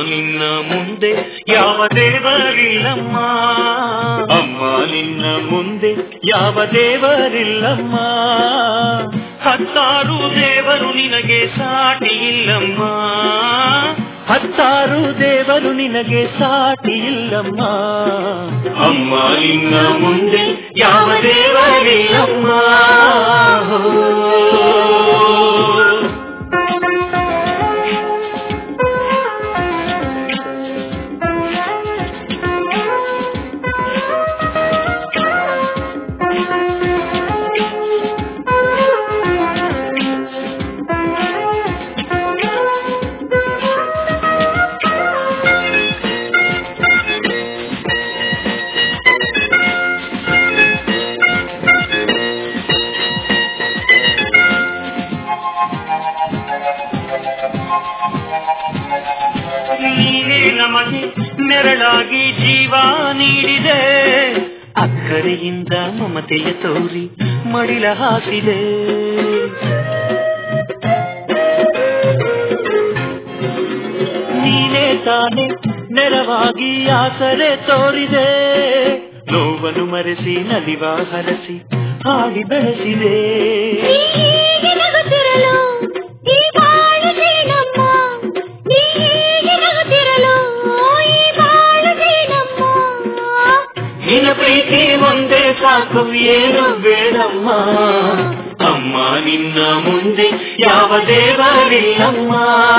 ನಿನ್ನ ಮುಂದೆ ಯಾವ ದೇವರಿಲ್ಲಮ್ಮ ಅಮ್ಮ ನಿನ್ನ ಮುಂದೆ ಯಾವ ದೇವರಿಲ್ಲಮ್ಮ ಹತ್ತಾರು ದೇವರು ನಿನಗೆ ಸಾಟಿ ಇಲ್ಲಮ್ಮ ಹತ್ತಾರು ದೇವರು ನಿನಗೆ ಸಾಟಿ ಇಲ್ಲಮ್ಮ ಅಮ್ಮ ನಿನ್ನ ಮುಂದೆ ಯಾವ ದೇವರಿಲ್ಲಮ್ಮ ನೀನೇ ನಮಗೆ ನೆರಳಾಗಿ ಜೀವ ನೀಡಿದೆ ಅಕ್ಕರೆಯಿಂದ ಮಮತೆಯ ತೋರಿ ಮಡಿಲ ಹಾಸಿದೆ ನೀನೇ ತಾನೆ ನೆರವಾಗಿ ಆಸರೆ ತೋರಿದೆ ನೋವನ್ನು ಮರೆಸಿ ನಲಿವ ಹರಸಿ ಹಾಡಿ ಬೆಳೆಸಿದೆ ಹೀಗೆ ನಗುತ್ತಿರಲು ಈ ಬಾಳು ಜೇನಮ್ಮ ಹೀಗೆ ನಗುತ್ತಿರಲು ಈ ಬಾಳು ಜೇನಮ್ಮ ನಿನ್ನ ಪ್ರೀತಿ ಒಂದೇ ಸಾಕು ಏನು ಬೇಡಮ್ಮ ಅಮ್ಮ ನಿನ್ನ ಮುಂದೆ ಯಾವ ದೇವರಿಲ್ಲಮ್ಮ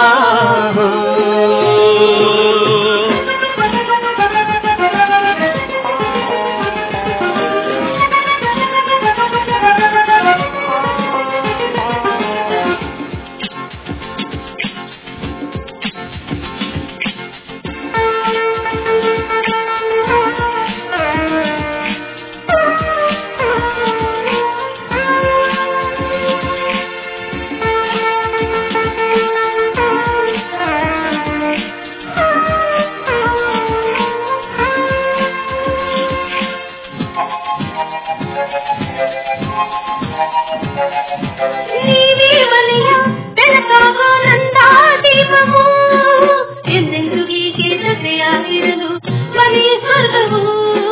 ನೀವೇ ಮನೆಯ ಬೆಳಕಾಗೋ ನಂದ ದೀಪವು ಎಂದೆಂದು ಹೀಗೆ ಜೊತೆಯಾಗಿರಲು ಮನೆಯ ಸ್ವರ್ಗವು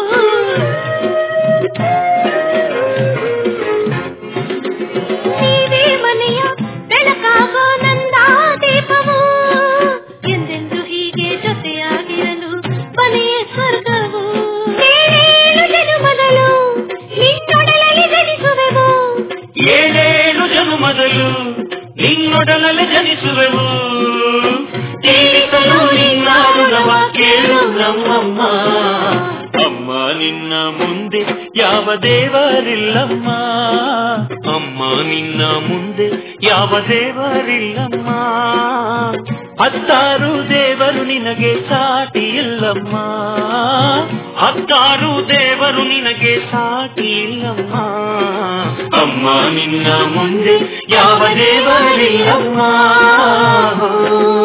ನೀವೇ ಮನೆಯ ಬೆಳಕಾಗೋ ನಂದ ದೀಪವು ಎಂದೆಂದು ಹೀಗೆ ಜೊತೆಯಾಗಿರಲು ಮನೆಯ ಸ್ವರ್ಗವು ಏಳೇಳು ಜನುಮಗಳು ನಿನ್ನೊಡಲಲ್ಲಿ ಜನಿಸುವೆವು ಏಳೇಳು ಜನುಮದಲು ನಿನ್ನೊಡಲಲ್ಲಿ ಜನಿಸುವೆವು ತೀರಿಸಲು ನಿನ್ನ ಋಣವ ಕೇಳು ನಮ್ಮಮ್ಮ ಅಮ್ಮ ನಿನ್ನ ಮುಂದೆ ಯಾವ ದೇವರಿಲ್ಲಮ್ಮ ಅಮ್ಮ ನಿನ್ನ ಮುಂದೆ ಯಾವ ದೇವರಿಲ್ಲಮ್ಮ ಹತ್ತಾರು ದೇವರು ನಿನಗೆ ಸಾಟಿ ಇಲ್ಲಮ್ಮ ಹತ್ತಾರು ದೇವರು ನಿನಗೆ ಸಾಟಿ ಇಲ್ಲಮ್ಮ ಅಮ್ಮ ನಿನ್ನ ಮುಂದೆ ಯಾವ ದೇವರಿಲ್ಲಮ್ಮ